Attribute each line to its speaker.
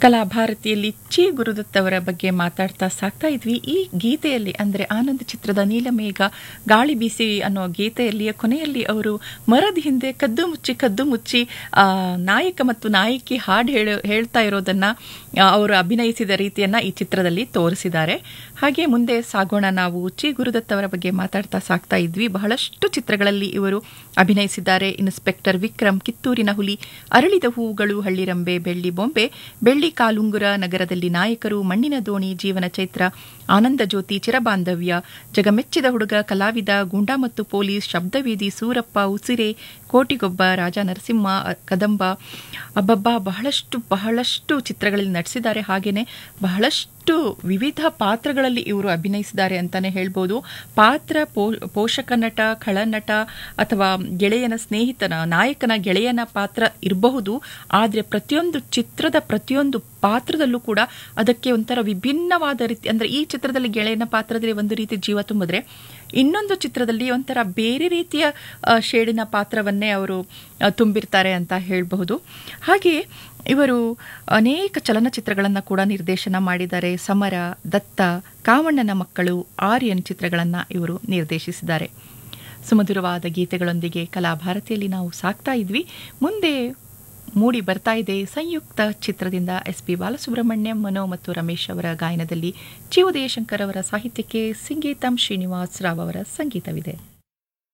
Speaker 1: ಕಲಾಭಾರತಿಯಲ್ಲಿ ಚಿ ಗುರುದತ್ ಅವರ ಬಗ್ಗೆ ಮಾತಾಡ್ತಾ ಸಾಕ್ತಾ ಇದ್ವಿ ಈ ಗೀತೆಯಲ್ಲಿ ಅಂದರೆ ಆನಂದ್ ಚಿತ್ರದ ನೀಲಮೇಘ ಗಾಳಿ ಬೀಸಿ ಅನ್ನೋ ಗೀತೆಯಲ್ಲಿಯ ಕೊನೆಯಲ್ಲಿ ಅವರು ಮರದ ಹಿಂದೆ ಕದ್ದು ಮುಚ್ಚಿ ಕದ್ದು ಮುಚ್ಚಿ ಆ, ನಾಯಕ ಮತ್ತು ನಾಯಕಿ ಹಾಡು ಹೇಳ ಹೇಳ್ತಾ ಇರೋದನ್ನ ಆ, ಅವರು ಅಭಿನಯಿಸಿದ ರೀತಿಯನ್ನ ಈ ಚಿತ್ರದಲ್ಲಿ ತೋರಿಸಿದ್ದಾರೆ ಹಾಗೆ ಮುಂದೆ ಸಾಗೋಣ ನಾವು ಚಿ ಗುರುದತ್ ಅವರ ಬಗ್ಗೆ ಮಾತಾಡ್ತಾ ಸಾಕ್ತಾ ಇದ್ವಿ ಬಹಳಷ್ಟು ಚಿತ್ರಗಳಲ್ಲಿ ಇವರು ಅಭಿನಯಿಸಿದ್ದಾರೆ ಇನ್ಸ್ಪೆಕ್ಟರ್ ವಿಕ್ರಮ್ ಕಿತ್ತೂರಿನ ಹುಲಿ ಅರಳಿದ ಹೂಗಳು ಹಳ್ಳಿರಂಬೆ ಬೆಳ್ಳಿ ಬೊಂಬೆ ಬೆಳ್ಳಿ ಕಾಲುಂಗುರ ನಗರದಲ್ಲಿ ನಾಯಕರು ಮಣ್ಣಿನ ದೋಣಿ ಜೀವನ ಚೈತ್ರ ಆನಂದ ಜ್ಯೋತಿ ಚಿರಬಾಂಧವ್ಯ ಜಗಮೆಚ್ಚಿದ ಹುಡುಗ ಕಲಾವಿದ ಗೂಂಡಾ ಮತ್ತು ಪೊಲೀಸ್ ಶಬ್ದವೇದಿ ಸೂರಪ್ಪ ಉಸಿರೆ ಕೋಟಿಗೊಬ್ಬ ರಾಜ ನರಸಿಂಹ ಅ- ಕದಂಬ ಅಬ್ಬಬ್ಬ ಬಹಳಷ್ಟು ಬಹಳಷ್ಟು ಚಿತ್ರಗಳಲ್ಲಿ ನಟಿಸಿದ್ದಾರೆ ಹಾಗೇನೆ ಬಹಳಷ್ಟು ವಿವಿಧ ಪಾತ್ರಗಳಲ್ಲಿ ಇವರು ಅಭಿನಯಿಸಿದ್ದಾರೆ ಅಂತಾನೆ ಹೇಳ್ಬೋದು ಪಾತ್ರ ಪೋ- ಪೋಷಕ ನಟ ಖಳನಟ ಅಥವಾ ಗೆಳೆಯನ ಸ್ನೇಹಿತನ ನಾಯಕನ ಗೆಳೆಯನ ಪಾತ್ರ ಇರಬಹುದು ಆದರೆ ಪ್ರತಿಯೊಂದು ಚಿತ್ರದ ಪ್ರತಿಯೊಂದು ಪಾತ್ರದಲ್ಲೂ ಕೂಡ ಅದಕ್ಕೆ ಒಂಥರ ವಿಭಿನ್ನವಾದ ರೀತಿ ಅಂದ್ರೆ ಈ ಚಿತ್ರದಲ್ಲಿ ಗೆಳೆಯನ ಪಾತ್ರದಲ್ಲಿ ಒಂದು ರೀತಿ ಜೀವ ತುಂಬಿದ್ರೆ ಇನ್ನೊಂದು ಚಿತ್ರದಲ್ಲಿ ಒಂಥರ ಬೇರೆ ರೀತಿಯ ಆ, ಶೇಡಿನ ಪಾತ್ರವನ್ನೇ ಅವರು ಆ, ತುಂಬಿರ್ತಾರೆ ಅಂತ ಹೇಳಬಹುದು ಹಾಗೆ ಇವರು ಅನೇಕ ಚಲನಚಿತ್ರಗಳನ್ನು ಕೂಡ ನಿರ್ದೇಶನ ಮಾಡಿದ್ದಾರೆ ಸಮರ ದತ್ತ ಕಾವಣ್ಣನ ಮಕ್ಕಳು ಆರ್ಯನ್ ಚಿತ್ರಗಳನ್ನು ಇವರು ನಿರ್ದೇಶಿಸಿದ್ದಾರೆ ಸುಮಧುರವಾದ ಗೀತೆಗಳೊಂದಿಗೆ ಕಲಾಭಾರತಿಯಲ್ಲಿ ನಾವು ಸಾಕ್ತಾ ಇದ್ವಿ ಮುಂದೆ ಮೂಡಿ ಬರ್ತಾ ಇದೆ ಸಂಯುಕ್ತ ಚಿತ್ರದಿಂದ ಎಸ್ ಪಿ ಬಾಲಸುಬ್ರಹ್ಮಣ್ಯಂ ಮನೋ ಮತ್ತು ರಮೇಶ್ ಅವರ ಗಾಯನದಲ್ಲಿ ಚಿ ಉದಯಶಂಕರ್ ಅವರ ಸಾಹಿತ್ಯಕ್ಕೆ ಸಿಂಗೀತಂ ಶ್ರೀನಿವಾಸ್ ರಾವ್ ಅವರ ಸಂಗೀತವಿದೆ